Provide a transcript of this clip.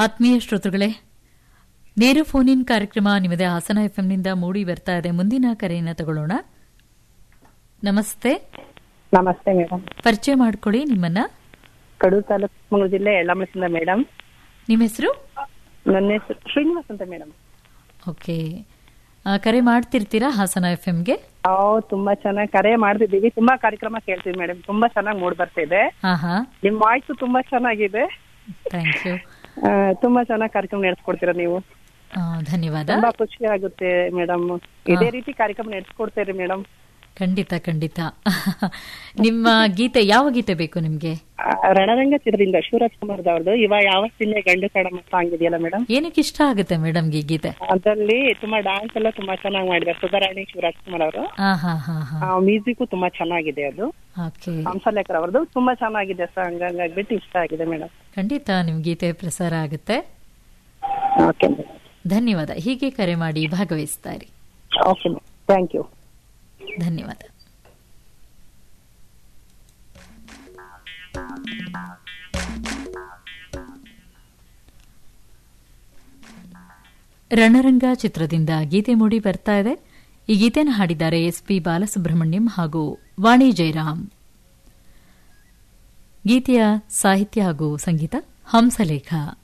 ಆತ್ಮೀಯ ಶ್ರೋತೃಗಳೇ ನೇರ ಫೋನ್ ಇನ್ ಕಾರ್ಯಕ್ರಮ ನಿಮ್ಮದೇ ಹಾಸನ ಎಫ್ಎಂನಿಂದ ಮೂಡಿ ಬರ್ತಾ ಇದೆ ಮುಂದಿನ ಕರೆಯನ್ನು ತಗೊಳ್ಳೋಣ ನಮಸ್ತೆ ನಮಸ್ತೆ ಮೇಡಮ್ ಪರಿಚಯ ಮಾಡ್ಕೊಳ್ಳಿ ನಿಮ್ಮನ್ನ ಕಡೂರು ತಾಲೂಕು ಚಿಕ್ಕಮಗಳೂರು ಜಿಲ್ಲೆ ಎಳ್ಳಮಲಸಿಂದ ಮೇಡಮ್ ನಿಮ್ಮ ಹೆಸರು ನನ್ನ ಹೆಸರು ಶ್ರೀನಿವಾಸ್ ಅಂತ ಮೇಡಮ್ ಓಕೆ ಆ, ಕರೆ ಮಾಡ್ತಿರ್ತೀರಾ ಹಾಸನ ಎಫ್ಎಂಗೆ ನಾವು ತುಂಬಾ ಚೆನ್ನಾಗಿ ಕರೆ ಮಾಡ್ತಿದ್ದೀವಿ ತುಂಬಾ ಕಾರ್ಯಕ್ರಮ ಕೇಳ್ತೀವಿ ಮೇಡಮ್ ತುಂಬಾ ಚೆನ್ನಾಗಿ ಮೂಡ್ ಬರ್ತಿದೆ ಹಾ ಹಾ ನಿಮ್ ವಾಯ್ಸ್ ತುಂಬಾ ಚೆನ್ನಾಗಿದೆ ಥ್ಯಾಂಕ್ ಯು ಆ, ತುಂಬಾ ಚೆನ್ನಾಗಿ ಕಾರ್ಯಕ್ರಮ ನಡೆಸ್ಕೊಡ್ತೀರಾ ನೀವು ಧನ್ಯವಾದ ತುಂಬಾ ಖುಷಿ ಆಗುತ್ತೆ ಮೇಡಮ್ ಇದೇ ರೀತಿ ಕಾರ್ಯಕ್ರಮ ನಡೆಸ್ಕೊಡ್ತೀರಿ ಮೇಡಮ್ ಖಂಡಿತ ಖಂಡಿತ ನಿಮ್ಮ ಗೀತೆ ಯಾವ ಗೀತೆ ಬೇಕು ನಿಮ್ಗೆ ರಣರಂಗ ಚಿತ್ರದಿಂದ ಶಿವರಾಜ್ ಕುಮಾರ್ ಅವ್ರದ್ದು ಇವ ಯಾವ ಸಿನ್ನೆ ಗಂಡು ಕಡಮ ಸಾಂಗ್ ಇದೆಯಲ್ಲ ಮೇಡಮ್ ಏನಕ್ಕೆ ಇಷ್ಟ ಆಗುತ್ತೆ ಮೇಡಮ್ಗೆ ಈ ಗೀತೆ ಅದ್ರಲ್ಲಿ ತುಂಬಾ ಡಾನ್ಸ್ ಎಲ್ಲ ತುಂಬಾ ಚೆನ್ನಾಗಿ ಮಾಡಿದ್ದಾರೆ ಸುಧಾರಾಣಿ ಶಿವರಾಜ್ ಕುಮಾರ್ ಅವರು ಹಾ ಹಾ ಹಾ ಹಾ ಮ್ಯೂಸಿಕ್ ತುಂಬಾ ಚೆನ್ನಾಗಿದೆ ಅದು ಓಕೆ ಹಂಸಲೇಖರ್ ಅವ್ರದ್ದು ತುಂಬಾ ಚೆನ್ನಾಗಿದೆ ಸಾಂಗ್ ಹಂಗಾಗ್ಬಿಟ್ಟು ಇಷ್ಟ ಆಗಿದೆ ಮೇಡಮ್ ಖಂಡಿತ ನಿಮ್ ಗೀತೆ ಪ್ರಸಾರ ಆಗುತ್ತೆ ಓಕೆ ಧನ್ಯವಾದ ಹೀಗೆ ಕರೆ ಮಾಡಿ ಭಾಗವಹಿಸ್ತಾ ಇರಿ ಓಕೆ ಥ್ಯಾಂಕ್ ಯು ಧನ್ಯವಾದ ರಣರಂಗ ಚಿತ್ರದಿಂದ ಗೀತೆ ಮೂಡಿ ಬರ್ತಾ ಇದೆ ಈ ಗೀತೆಯನ್ನು ಹಾಡಿದ್ದಾರೆ ಎಸ್ ಪಿ ಬಾಲಸುಬ್ರಹ್ಮಣ್ಯಂ ಹಾಗೂ ವಾಣಿ ಜಯರಾಮ್ ಗೀತೆಯ ಸಾಹಿತ್ಯ ಹಾಗೂ ಸಂಗೀತ ಹಂಸಲೇಖ